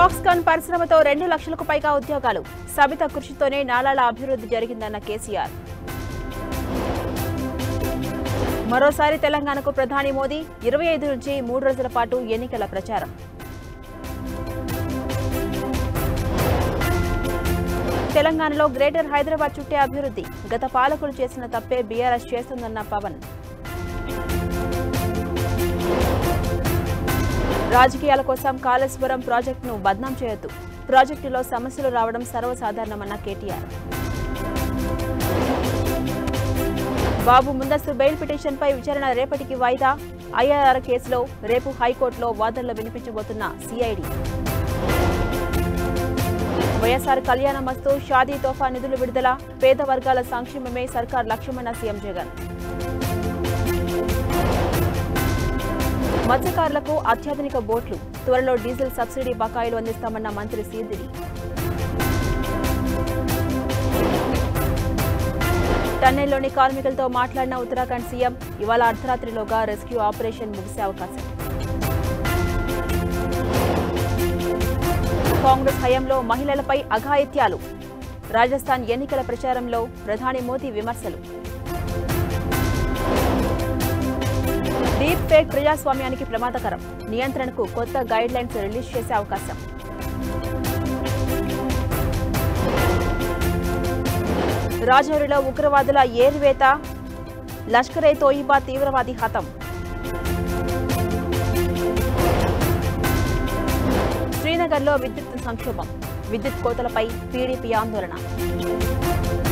Foxconn పరిశ్రమతో రెండు లక్షలకు పైగా ఉద్యోగాలు సబిత కృషితోనే నాలాల అభివృద్ధి జరిగిందన్న కేసీఆర్ మరోసారి తెలంగాణకు ప్రధాని మోదీ ఇరవై ఐదు నుంచి మూడు రోజుల పాటు ఎన్నికల ప్రచారం తెలంగాణలో గ్రేటర్ హైదరాబాద్ చుట్టే అభివృద్ధి గత పాలకులు చేసిన తప్పే బీఆర్ఎస్ చేస్తుందన్న పవన్ రాజకీయాల కోసం కాళేశ్వరం ప్రాజెక్టును బద్నాం చేయొద్దు ప్రాజెక్టులో సమస్యలు రావడం సర్వసాధారణమన్న కేటీఆర్ బాబు ముందస్తు బెయిల్ పిటిషన్పై విచారణ రేపటికి వాయిదా ఐఆర్ఆర్ కేసులో రేపు హైకోర్టులో వాదనలు వినిపించబోతున్న సిఐడి వైఎస్ఆర్ కళ్యాణమస్తు షాదీ తోఫా నిధులు విడుదల పేద వర్గాల సంక్షేమమే సర్కార్ లక్ష్యమన్న సీఎం జగన్ మత్స్యకారులకు అత్యాధునిక బోట్లు త్వరలో డీజిల్ సబ్సిడీ బకాయిలు అందిస్తామన్న మంత్రి సీదిరి టన్నెల్లోని కార్మికులతో మాట్లాడిన ఉత్తరాఖండ్ సీఎం ఇవాళ అర్ధరాత్రిలోగా రెస్క్యూ ఆపరేషన్ ముగిసే అవకాశం కాంగ్రెస్ హయాంలో మహిళలపై అఘాయిత్యాలు రాజస్థాన్ ఎన్నికల ప్రచారంలో ప్రధాని మోదీ విమర్శలు డీప్ ఫేక్ ప్రజాస్వామ్యానికి ప్రమాదకరం నియంత్రణకు కొత్త గైడ్ లైన్స్ రిలీజ్ చేసే అవకాశం రాజౌరిలో ఉగ్రవాదుల ఏరివేత లష్కరే తోయిబా తీవ్రవాది హతం శ్రీనగర్లో విద్యుత్ సంక్షోభం విద్యుత్ కోతలపై టీడీపీ ఆందోళన